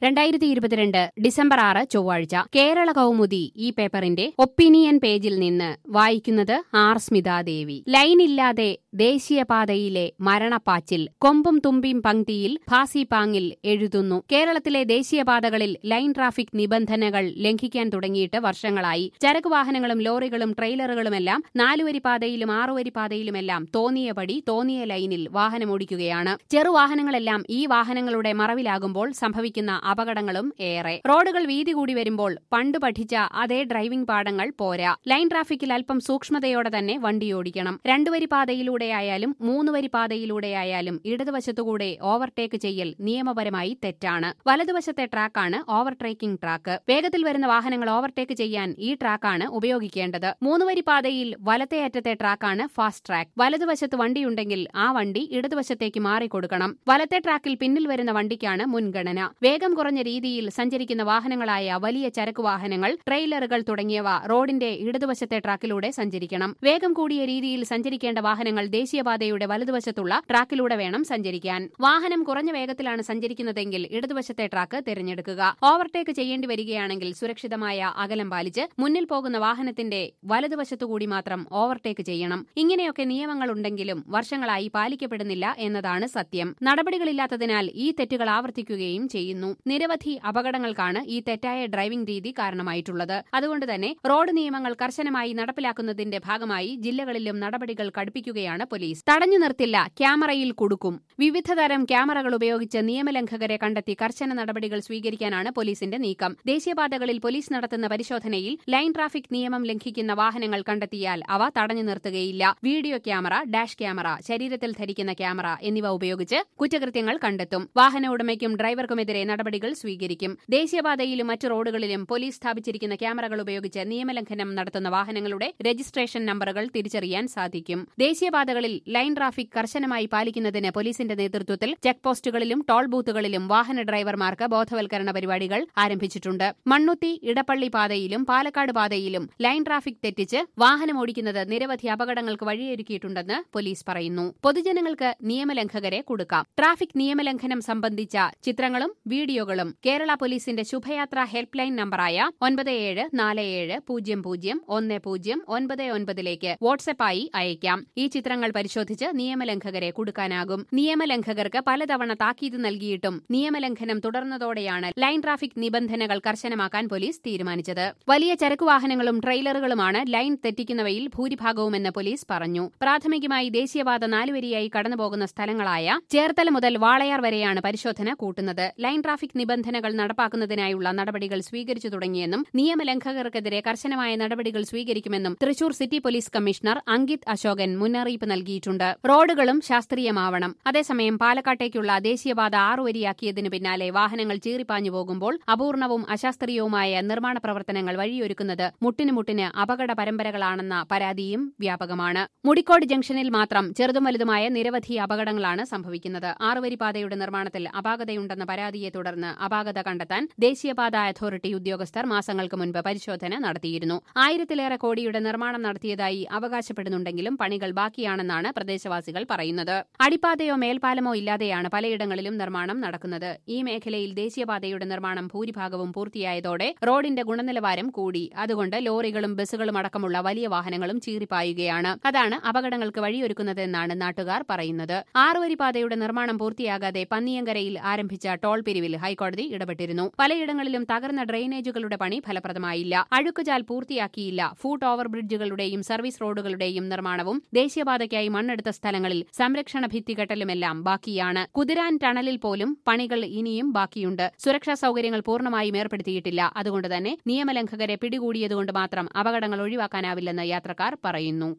രണ്ടായിരത്തി ഇരുപത്തിരണ്ട് ഡിസംബർ ആറ് ചൊവ്വാഴ്ച കേരള കൗമുദി ഈ പേപ്പറിന്റെ ഒപ്പീനിയൻ പേജിൽ നിന്ന് വായിക്കുന്നത് ആർ സ്മിതാദേവി ലൈനില്ലാതെ ദേശീയപാതയിലെ മരണപ്പാച്ചിൽ കൊമ്പും തുമ്പിയും പങ്ക്തിയിൽ ഭാസിപാങ്ങിൽ എഴുതുന്നു കേരളത്തിലെ ദേശീയപാതകളിൽ ലൈൻ ട്രാഫിക് നിബന്ധനകൾ ലംഘിക്കാൻ തുടങ്ങിയിട്ട് വർഷങ്ങളായി ചരക്ക് വാഹനങ്ങളും ലോറികളും ട്രെയിലറുകളുമെല്ലാം നാലുവരി പാതയിലും ആറുവരി പാതയിലുമെല്ലാം തോന്നിയപടി തോന്നിയ ലൈനിൽ വാഹനമോടിക്കുകയാണ് ചെറുവാഹനങ്ങളെല്ലാം ഈ വാഹനങ്ങളുടെ മറവിലാകുമ്പോൾ സംഭവിക്കുന്ന അപകടങ്ങളും ഏറെ റോഡുകൾ വീതി കൂടി വരുമ്പോൾ പണ്ട് പഠിച്ച അതേ ഡ്രൈവിംഗ് പാഠങ്ങൾ പോരാ ലൈൻ ട്രാഫിക്കിൽ അല്പം സൂക്ഷ്മതയോടെ തന്നെ വണ്ടിയോടിക്കണം രണ്ടുവരി പാതയിലൂടെയായാലും മൂന്നുവരി പാതയിലൂടെയായാലും ഇടതുവശത്തുകൂടെ ഓവർടേക്ക് ചെയ്യൽ നിയമപരമായി തെറ്റാണ് വലതുവശത്തെ ട്രാക്കാണ് ഓവർടേക്കിംഗ് ട്രാക്ക് വേഗത്തിൽ വരുന്ന വാഹനങ്ങൾ ഓവർടേക്ക് ചെയ്യാൻ ഈ ട്രാക്കാണ് ഉപയോഗിക്കേണ്ടത് മൂന്നുവരി പാതയിൽ വലത്തെ അറ്റത്തെ ട്രാക്കാണ് ഫാസ്റ്റ് ട്രാക്ക് വലതുവശത്ത് വണ്ടിയുണ്ടെങ്കിൽ ആ വണ്ടി ഇടതുവശത്തേക്ക് മാറിക്കൊടുക്കണം വലത്തെ ട്രാക്കിൽ പിന്നിൽ വരുന്ന വണ്ടിക്കാണ് മുൻഗണന വേഗം കുറഞ്ഞ രീതിയിൽ സഞ്ചരിക്കുന്ന വാഹനങ്ങളായ വലിയ ചരക്ക് വാഹനങ്ങൾ ട്രെയിലറുകൾ തുടങ്ങിയവ റോഡിന്റെ ഇടതുവശത്തെ ട്രാക്കിലൂടെ സഞ്ചരിക്കണം വേഗം കൂടിയ രീതിയിൽ സഞ്ചരിക്കേണ്ട വാഹനങ്ങൾ ദേശീയപാതയുടെ വലതുവശത്തുള്ള ട്രാക്കിലൂടെ വേണം സഞ്ചരിക്കാൻ വാഹനം കുറഞ്ഞ വേഗത്തിലാണ് സഞ്ചരിക്കുന്നതെങ്കിൽ ഇടതുവശത്തെ ട്രാക്ക് തിരഞ്ഞെടുക്കുക ഓവർടേക്ക് ചെയ്യേണ്ടി വരികയാണെങ്കിൽ സുരക്ഷിതമായ അകലം പാലിച്ച് മുന്നിൽ പോകുന്ന വാഹനത്തിന്റെ വലതുവശത്തുകൂടി മാത്രം ഓവർടേക്ക് ചെയ്യണം ഇങ്ങനെയൊക്കെ നിയമങ്ങളുണ്ടെങ്കിലും വർഷങ്ങളായി പാലിക്കപ്പെടുന്നില്ല എന്നതാണ് സത്യം നടപടികളില്ലാത്തതിനാൽ ഈ തെറ്റുകൾ ആവർത്തിക്കുകയും ചെയ്യുന്നു നിരവധി അപകടങ്ങൾക്കാണ് ഈ തെറ്റായ ഡ്രൈവിംഗ് രീതി കാരണമായിട്ടുള്ളത് അതുകൊണ്ട് തന്നെ റോഡ് നിയമങ്ങൾ കർശനമായി നടപ്പിലാക്കുന്നതിന്റെ ഭാഗമായി ജില്ലകളിലും നടപടികൾ കടുപ്പിക്കുകയാണ് പോലീസ് തടഞ്ഞു നിർത്തില്ല ക്യാമറയിൽ കൊടുക്കും വിവിധതരം ക്യാമറകൾ ഉപയോഗിച്ച് നിയമലംഘകരെ കണ്ടെത്തി കർശന നടപടികൾ സ്വീകരിക്കാനാണ് പോലീസിന്റെ നീക്കം ദേശീയപാതകളിൽ പോലീസ് നടത്തുന്ന പരിശോധനയിൽ ലൈൻ ട്രാഫിക് നിയമം ലംഘിക്കുന്ന വാഹനങ്ങൾ കണ്ടെത്തിയാൽ അവ തടഞ്ഞു നിർത്തുകയില്ല വീഡിയോ ക്യാമറ ഡാഷ് ക്യാമറ ശരീരത്തിൽ ധരിക്കുന്ന ക്യാമറ എന്നിവ ഉപയോഗിച്ച് കുറ്റകൃത്യങ്ങൾ കണ്ടെത്തും വാഹന ഉടമയ്ക്കും ഡ്രൈവർക്കുമെതിരെ നടപടികൾ സ്വീകരിക്കും ദേശീയപാതയിലും മറ്റു റോഡുകളിലും പോലീസ് സ്ഥാപിച്ചിരിക്കുന്ന ക്യാമറകൾ ഉപയോഗിച്ച് നിയമലംഘനം നടത്തുന്ന വാഹനങ്ങളുടെ രജിസ്ട്രേഷൻ നമ്പറുകൾ തിരിച്ചറിയാൻ സാധിക്കും ദേശീയപാതകളിൽ ലൈൻ ട്രാഫിക് കർശനമായി പാലിക്കുന്നതിന് പോലീസിന്റെ നേതൃത്വത്തിൽ ചെക്ക് പോസ്റ്റുകളിലും ടോൾ ബൂത്തുകളിലും വാഹന ഡ്രൈവർമാർക്ക് ബോധവൽക്കരണ പരിപാടികൾ ആരംഭിച്ചിട്ടുണ്ട് മണ്ണുത്തി ഇടപ്പള്ളി പാതയിലും പാലക്കാട് പാതയിലും ലൈൻ ട്രാഫിക് തെറ്റിച്ച് വാഹനം ഓടിക്കുന്നത് നിരവധി അപകടങ്ങൾക്ക് വഴിയൊരുക്കിയിട്ടുണ്ടെന്ന് പോലീസ് പറയുന്നു പൊതുജനങ്ങൾക്ക് നിയമലംഘകരെ കൊടുക്കാം ട്രാഫിക് നിയമലംഘനം സംബന്ധിച്ച ചിത്രങ്ങളും വീഡിയോകളും കേരള പോലീസിന്റെ ശുഭയാത്ര ഹെൽപ്പ് ലൈൻ നമ്പറായ ഒൻപത് ഏഴ് നാല് ഏഴ് പൂജ്യം പൂജ്യം ഒന്ന് പൂജ്യം ഒൻപത് ഒൻപതിലേക്ക് വാട്സ്ആപ്പായി അയക്കാം ഈ ചിത്രങ്ങൾ പരിശോധിച്ച് നിയമലംഘകരെ കൊടുക്കാനാകും നിയമലംഘകർക്ക് പലതവണ താക്കീത് നൽകിയിട്ടും നിയമലംഘനം തുടർന്നതോടെയാണ് ലൈൻ ട്രാഫിക് നിബന്ധനകൾ കർശനമാക്കാൻ പോലീസ് തീരുമാനിച്ചത് വലിയ ചരക്കു വാഹനങ്ങളും ട്രെയിലറുകളുമാണ് ലൈൻ തെറ്റിക്കുന്നവയിൽ ഭൂരിഭാഗവുമെന്ന് പോലീസ് പറഞ്ഞു പ്രാഥമികമായി ദേശീയപാത നാലുവരിയായി കടന്നുപോകുന്ന സ്ഥലങ്ങളായ ചേർത്തല മുതൽ വാളയാർ വരെയാണ് പരിശോധന കൂട്ടുന്നത് ലൈൻ ട്രാഫിക് നിബന്ധനകൾ നടപ്പാക്കുന്നതിനായുള്ള നടപടികൾ സ്വീകരിച്ചു തുടങ്ങിയെന്നും നിയമലംഘകർക്കെതിരെ കർശനമായ നടപടികൾ സ്വീകരിക്കുമെന്നും Thrissur city police commissioner Ankit Ashokan മുന്നറിയിപ്പ് നൽകിയിട്ടുണ്ട് റോഡുകളും ശാസ്ത്രീയമാവണം അതേസമയം പാലക്കാട്ടേക്കുള്ള ദേശീയപാത ആറുവരിയാക്കിയതിനു പിന്നാലെ വാഹനങ്ങൾ ചീറിപ്പാഞ്ഞു പോകുമ്പോൾ അപൂർണവും അശാസ്ത്രീയവുമായ നിർമ്മാണ പ്രവർത്തനങ്ങൾ വഴിയൊരുക്കുന്നത് മുട്ടിന് മുട്ടിന് അപകട പരമ്പരകളാണെന്ന പരാതിയും വ്യാപകമാണ് മുടിക്കോട് ജംഗ്ഷനിൽ മാത്രം ചെറുതും വലുതുമായ നിരവധി അപകടങ്ങളാണ് സംഭവിക്കുന്നത് ആറുവരി പാതയുടെ നിർമ്മാണത്തിൽ അപാകതയുണ്ടെന്ന പരാതിയെ തുടർന്ന് അപാകത കണ്ടെത്താൻ ദേശീയപാത അതോറിറ്റി ഉദ്യോഗസ്ഥർ മാസങ്ങൾക്ക് മുൻപ് പരിശോധന നടത്തിയിരുന്നു ആയിരത്തിലേറെ കോടിയുടെ നിർമ്മാണം നടത്തിയതായി അവകാശപ്പെടുന്നുണ്ടെങ്കിലും പണികൾ ബാക്കിയാണെന്നാണ് പ്രദേശവാസികൾ പറയുന്നത് അടിപ്പാതയോ മേൽപ്പാലമോ ഇല്ലാതെയാണ് പലയിടങ്ങളിലും നിർമ്മാണം നടക്കുന്നത് ഈ മേഖലയിൽ ദേശീയപാതയുടെ നിർമ്മാണം ഭൂരിഭാഗവും പൂർത്തിയായതോടെ റോഡിന്റെ ഗുണനിലവാരം കൂടി അതുകൊണ്ട് ലോറികളും ബസ്സുകളും അടക്കമുള്ള വലിയ വാഹനങ്ങളും ചീറിപ്പായുകയാണ് അതാണ് അപകടങ്ങൾക്ക് വഴിയൊരുക്കുന്നതെന്നാണ് നാട്ടുകാർ പറയുന്നത് ആറുവരി പാതയുടെ നിർമ്മാണം പൂർത്തിയാകാതെ പന്നിയങ്കരയിൽ ആരംഭിച്ച ടോൾ പിരിവിൽ ഹൈക്കോടതി ഇടപെട്ടിരുന്നു പലയിടങ്ങളിലും തകർന്ന ഡ്രെയിനേജുകളുടെ പണി ഫലപ്രദമായില്ല അഴുക്കുചാൽ പൂർത്തിയാക്കിയില്ല ഫൂട്ട് ഓവർ ബ്രിഡ്ജുകളുടെയും സർവീസ് റോഡുകളുടെയും നിർമ്മാണവും ദേശീയപാതയ്ക്കായി മണ്ണെടുത്ത സ്ഥലങ്ങളിൽ സംരക്ഷണ ഭിത്തികെട്ടലുമെല്ലാം ബാക്കിയാണ് കുതിരാൻ ടണലിൽ പോലും പണികൾ ഇനിയും ബാക്കിയുണ്ട് സുരക്ഷാ സൌകര്യങ്ങൾ പൂർണ്ണമായും ഏർപ്പെടുത്തിയിട്ടില്ല അതുകൊണ്ട് തന്നെ നിയമലംഘകരെ പിടികൂടിയതുകൊണ്ട് മാത്രം അപകടങ്ങൾ ഒഴിവാക്കാനാവില്ലെന്ന് യാത്രക്കാർ പറയുന്നു